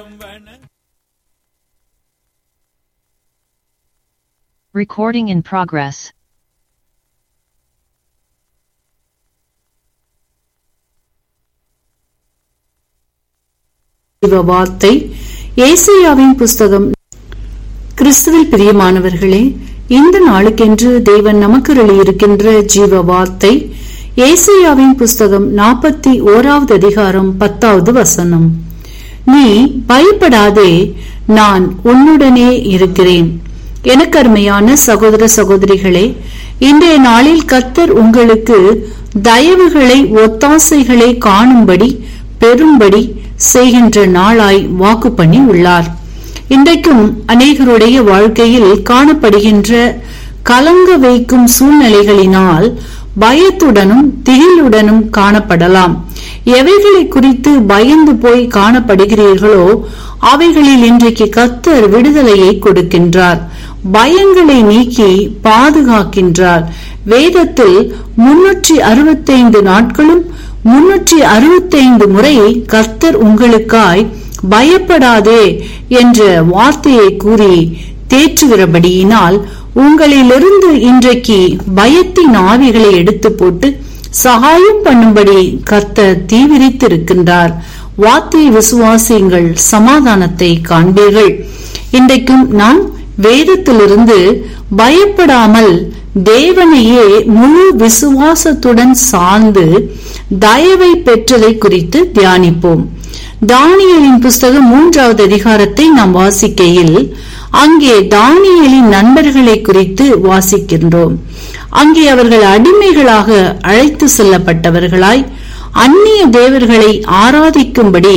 Recording in progress. ஜீவ வார்த்தை ஏசாயாவின் புஸ்தகம் கிறிஸ்துவில் பிரியமானவர்களே இந்த நாளுக்கென்று தேவன் நமக்கு இருக்கின்ற ஜீவ வார்த்தை ஏசாயாவின் புஸ்தகம் நாற்பத்தி ஓராவது அதிகாரம் பத்தாவது வசனம் நீ பயப்படாதே நான் உன்னுடனே இருக்கிறேன் எனக்கு அருமையான சகோதர சகோதரிகளே இன்றைய நாளில் கத்தர் உங்களுக்கு தயவுகளை ஒத்தாசைகளை காணும்படி பெரும்படி செய்கின்ற நாளாய் வாக்கு பண்ணி உள்ளார் இன்றைக்கும் அநேகருடைய வாழ்க்கையில் காணப்படுகின்ற கலங்க வைக்கும் சூழ்நிலைகளினால் பயத்துடனும் திகிலுடனும் காணப்படலாம் எவைகளை குறித்து பயந்து போய் காணப்படுகிறீர்களோ அவைகளில் இன்றைக்கு கத்தர் விடுதலையை கொடுக்கின்றார் பயங்களை நீக்கி பாதுகாக்கின்றார் வேதத்தில் முன்னூற்றி அறுபத்தைந்து நாட்களும் முன்னூற்றி அறுபத்தைந்து முறை கர்த்தர் உங்களுக்காய் பயப்படாதே என்ற வார்த்தையை கூறி தேற்றுகிறபடியினால் உங்களிலிருந்து இன்றைக்கு பயத்தின் ஆவிகளை எடுத்து போட்டு சகாயம் பண்ணும்படி கர்த்தர் தீவிரித்திருக்கின்றார் வார்த்தை விசுவாசியுங்கள் சமாதானத்தை காண்பீர்கள் இன்றைக்கும் நாம் வேதத்திலிருந்து பயப்படாமல் தேவனையே முழு விசுவாசத்துடன் சார்ந்து தயவை பெற்றதை குறித்து தியானிப்போம் தானியலின் புஸ்தகம் மூன்றாவது அதிகாரத்தை நாம் வாசிக்கையில் அங்கே தானியலின் நண்பர்களை குறித்து வாசிக்கின்றோம் அங்கே அவர்கள் அடிமைகளாக அழைத்து செல்லப்பட்டவர்களாய் அந்நிய தேவர்களை ஆராதிக்கும்படி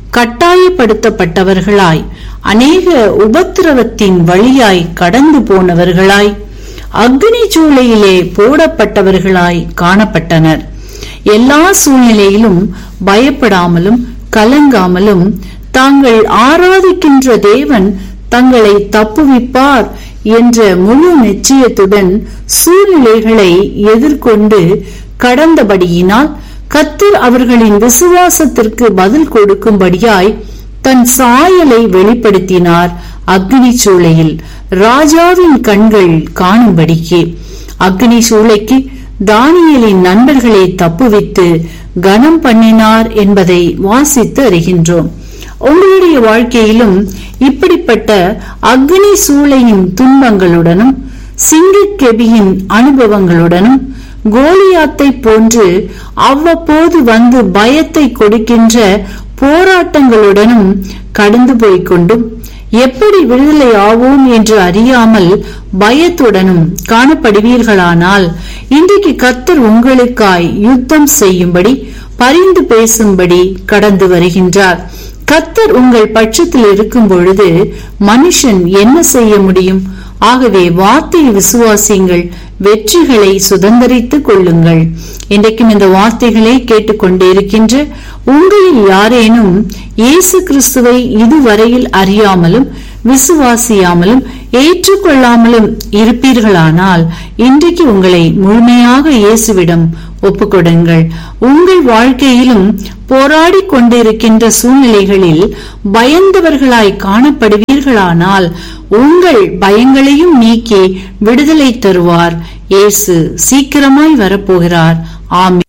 கட்டாயப்படுத்தப்பட்டவர்களாய் அநேக உபத்திரவத்தின் வழியாய் கடந்து போனவர்களாய் அக்னி சூளையிலே போடப்பட்டவர்களாய் காணப்பட்டனர் எல்லா சூழ்நிலையிலும் பயப்படாமலும் கலங்காமலும் தாங்கள் ஆராதிக்கின்ற தேவன் தங்களை தப்புவிப்பார் என்ற முழு நிச்சயத்துடன் சூழ்நிலைகளை எதிர்கொண்டு கடந்தபடியினால் கத்தர் அவர்களின் விசுவாசத்திற்கு பதில் கொடுக்கும்படியாய் தன் சாயலை வெளிப்படுத்தினார் அக்னி சூளையில் ராஜாவின் கண்கள் காணும்படிக்கு அக்னி சூளைக்கு தானியலின் நண்பர்களை தப்புவித்து கனம் பண்ணினார் என்பதை வாசித்து அறிகின்றோம் உங்களுடைய வாழ்க்கையிலும் இப்படிப்பட்ட அக்னி சூளையின் துன்பங்களுடனும் சிங்கக்கெபியின் அனுபவங்களுடனும் கோலியாத்தை போன்று அவ்வப்போது வந்து பயத்தை கொடுக்கின்ற போராட்டங்களுடனும் கடந்து போய்கொண்டும் எப்படி விடுதலை ஆவோம் என்று அறியாமல் பயத்துடனும் காணப்படுவீர்களானால் இன்றைக்கு கத்தர் உங்களுக்காய் யுத்தம் செய்யும்படி பரிந்து பேசும்படி கடந்து வருகின்றார் கத்தர் உங்கள் பட்சத்தில் இருக்கும் பொழுது மனுஷன் என்ன செய்ய முடியும் ஆகவே வார்த்தையை விசுவாசியுங்கள் வெற்றிகளை சுதந்திரித்துக் கொள்ளுங்கள் இன்றைக்கும் இந்த வார்த்தைகளை கேட்டுக்கொண்டே இருக்கின்ற உங்களில் யாரேனும் இயேசு கிறிஸ்துவை இதுவரையில் அறியாமலும் விசுவாசியாமலும் ஏற்றுக்கொள்ளாமலும் இருப்பீர்களானால் இன்றைக்கு உங்களை முழுமையாக இயேசுவிடம் ஒப்புக்கொடுங்கள் உங்கள் வாழ்க்கையிலும் போராடி கொண்டிருக்கின்ற சூழ்நிலைகளில் பயந்தவர்களாய் காணப்படுவீர்களானால் உங்கள் பயங்களையும் நீக்கி விடுதலை தருவார் இயேசு சீக்கிரமாய் வரப்போகிறார் ஆமே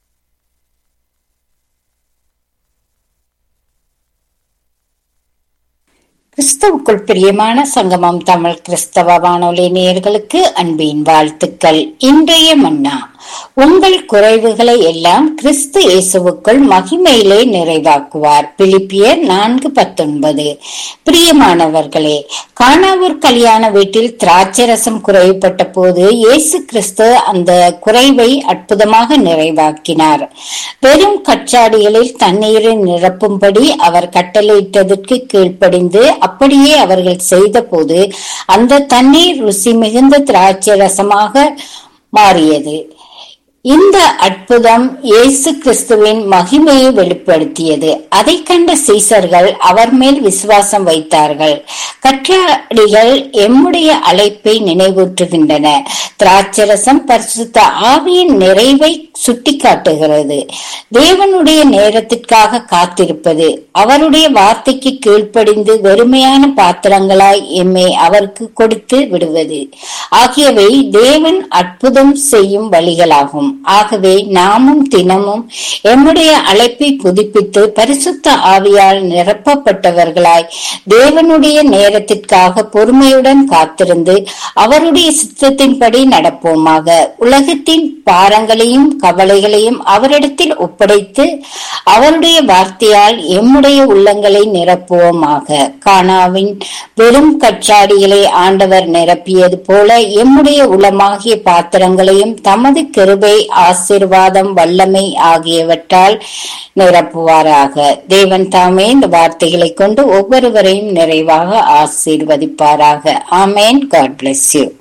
கிறிஸ்தவுக்குள் பிரியமான சங்கமம் தமிழ் கிறிஸ்தவ வானொலி நேயர்களுக்கு அன்பின் வாழ்த்துக்கள் இன்றைய மன்னா உங்கள் குறைவுகளை எல்லாம் கிறிஸ்து இயேசுவுக்குள் மகிமையிலே நிறைவாக்குவார் பிலிப்பியர் நான்கு பத்தொன்பது பிரியமானவர்களே காணாவூர் கல்யாண வீட்டில் திராட்சை ரசம் குறைவுபட்ட போது இயேசு கிறிஸ்து அந்த குறைவை அற்புதமாக நிறைவாக்கினார் வெறும் கச்சாடிகளில் தண்ணீரை நிரப்பும்படி அவர் கட்டளையிட்டதற்கு கீழ்ப்படிந்து அப்படியே அவர்கள் செய்த போது அந்த தண்ணீர் ருசி மிகுந்த திராட்சை ரசமாக மாறியது இந்த அற்புதம் இயேசு கிறிஸ்துவின் மகிமையை வெளிப்படுத்தியது அதை கண்ட சீசர்கள் அவர் மேல் விசுவாசம் வைத்தார்கள் கற்றாடிகள் எம்முடைய அழைப்பை நினைவூற்றுகின்றன திராட்சரசம் பரிசுத்த ஆவியின் நிறைவை சுட்டிக்காட்டுகிறது தேவனுடைய நேரத்திற்காக காத்திருப்பது அவருடைய வார்த்தைக்கு கீழ்ப்படிந்து வெறுமையான பாத்திரங்களாய் எம்மை அவருக்கு கொடுத்து விடுவது ஆகியவை தேவன் அற்புதம் செய்யும் வழிகளாகும் ஆகவே நாமும் தினமும் எம்முடைய அழைப்பை புதுப்பித்து பரிசுத்த ஆவியால் நிரப்பப்பட்டவர்களாய் தேவனுடைய நேரத்திற்காக பொறுமையுடன் காத்திருந்து அவருடைய சித்தத்தின்படி நடப்போமாக உலகத்தின் பாரங்களையும் கவலைகளையும் அவரிடத்தில் ஒப்படைத்து அவருடைய வார்த்தையால் எம்முடைய உள்ளங்களை நிரப்புவோமாக கானாவின் வெறும் கற்றாடிகளை ஆண்டவர் நிரப்பியது போல எம்முடைய உளமாகிய பாத்திரங்களையும் தமது கிருபை ஆசீர்வாதம் வல்லமை ஆகியவற்றால் நிரப்புவாராக தேவன் தாமே இந்த வார்த்தைகளை கொண்டு ஒவ்வொருவரையும் நிறைவாக ஆசீர்வதிப்பாராக ஆமேன் காட் பிளஸ் யூ